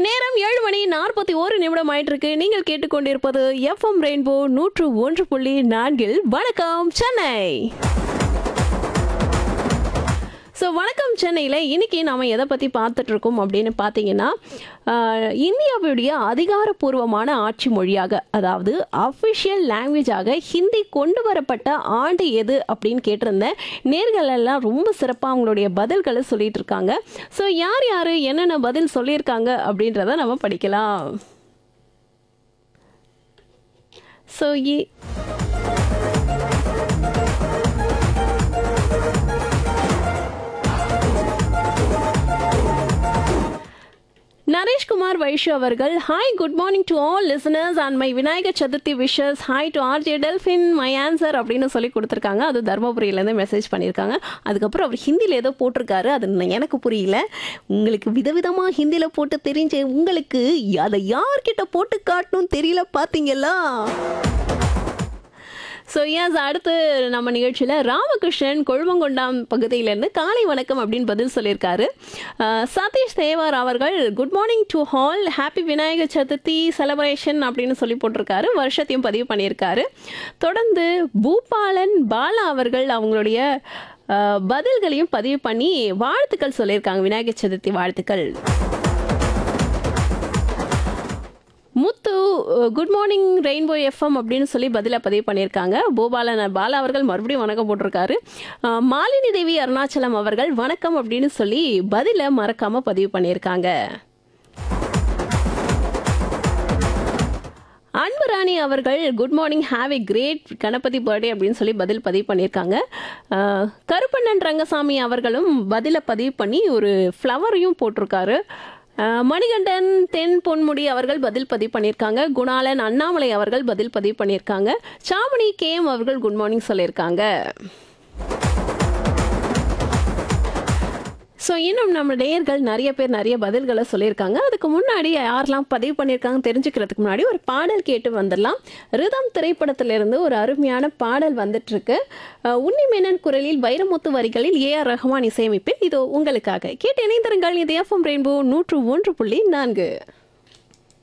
நேரம் ஏழு மணி நாற்பத்தி ஒரு நிமிடம் ஆயிட்டு இருக்கு நீங்கள் கேட்டுக்கொண்டிருப்பது எஃப்எம் ரெயின்போ நூற்று ஒன்று புள்ளி நான்கில் வணக்கம் சென்னை ஸோ வணக்கம் சென்னையில் இன்னைக்கு நாம் எதை பற்றி பார்த்துட்டு இருக்கோம் அப்படின்னு பார்த்தீங்கன்னா ஆஹ், இந்தியாவுடைய அதிகாரப்பூர்வமான ஆட்சி மொழியாக அதாவது அஃபிஷியல் லாங்குவேஜாக ஹிந்தி கொண்டு வரப்பட்ட ஆண்டு எது அப்படின்னு கேட்டிருந்தேன் நேர்கள் எல்லாம் ரொம்ப சிறப்பாக அவங்களுடைய பதில்களை சொல்லிட்டு இருக்காங்க ஸோ யார் யார் என்னென்ன பதில் சொல்லியிருக்காங்க அப்படின்றத நம்ம படிக்கலாம் ஸோ நரேஷ்குமார் வைஷு அவர்கள் hi good morning to all listeners and my Vinayagar Chaturthi wishes hi to RJ Delphin my answer அப்படின்னு சொல்லி கொடுத்துருக்காங்க அது தருமபுரியிலேருந்து மெசேஜ் பண்ணியிருக்காங்க அதுக்கப்புறம் அவர் ஹிந்தியில் ஏதோ போட்டிருக்காரு அது ந- எனக்கு புரியல உங்களுக்கு விதவிதமாக ஹிந்தியில் போட்டு தெரிஞ்ச உங்களுக்கு அதை யார்கிட்ட போட்டு காட்டணும் தெரியல பார்த்தீங்களா ஸோ எஸ் அடுத்து நம்ம நிகழ்ச்சியில் ராமகிருஷ்ணன் கொழுவங்கொண்டாம் பகுதியிலேருந்து காலை வணக்கம் அப்படின்னு பதில் சொல்லியிருக்காரு அஹ், சதீஷ் தேவார் அவர்கள் good morning to all happy Vinayagar Chaturthi celebration அப்படின்னு சொல்லி போட்டிருக்காரு வருஷத்தையும் பதிவு பண்ணியிருக்காரு தொடர்ந்து பூபாலன் பாலா அவர்கள் அவங்களுடைய அஹ், பதில்களையும் பதிவு பண்ணி வாழ்த்துக்கள் சொல்லியிருக்காங்க விநாயகர் சதுர்த்தி வாழ்த்துக்கள் Muthu good morning rainbow FM அப்படின்னு சொல்லி பதில பதிவு பண்ணியிருக்காங்க பூபாலன் பாலா அவர்கள் மறுபடியும் வணக்கம் போட்டிருக்காரு அஹ், மாலினி தேவி அருணாச்சலம் அவர்கள் வணக்கம் அப்படின்னு சொல்லி பதில மறக்காம பதிவு பண்ணியிருக்காங்க அன்பு ராணி அவர்கள் good morning have a great Ganapathi birthday அப்படின்னு சொல்லி பதில் பதிவு பண்ணியிருக்காங்க அஹ், கருப்பண்ணன் ரங்கசாமி அவர்களும் பதிலை பதிவு பண்ணி ஒரு ஃப்ளவரையும் போட்டிருக்காரு அஹ், மணிகண்டன் தென் பொன்முடி அவர்கள் பதில் பதிவு பண்ணியிருக்காங்க குணாலன் அண்ணாமலை அவர்கள் பதில் பதிவு பண்ணியிருக்காங்க சாமணி கேஎம் அவர்கள் குட் மார்னிங் சொல்லியிருக்காங்க ஸோ இன்னும் நம்ம நேயர்கள் நிறைய பேர் நிறைய பதில்களை சொல்லியிருக்காங்க அதுக்கு முன்னாடி யாரெல்லாம் பதிவு பண்ணியிருக்காங்க தெரிஞ்சுக்கிறதுக்கு முன்னாடி ஒரு பாடல் கேட்டு வந்துடலாம் ரிதம் திரைப்படத்திலிருந்து ஒரு அருமையான பாடல் வந்துட்டு இருக்கு அஹ், உன்னிமேனன் குரலில் வைரமுத்து வரிகளில் ஏ ஆர் ரஹ்மான் இசையமைப்பில் இது உங்களுக்காக கேட்டு இணைந்திருங்கள் இது எஃப்எம் ரெயின்போ நூற்று ஒன்று புள்ளி நான்கு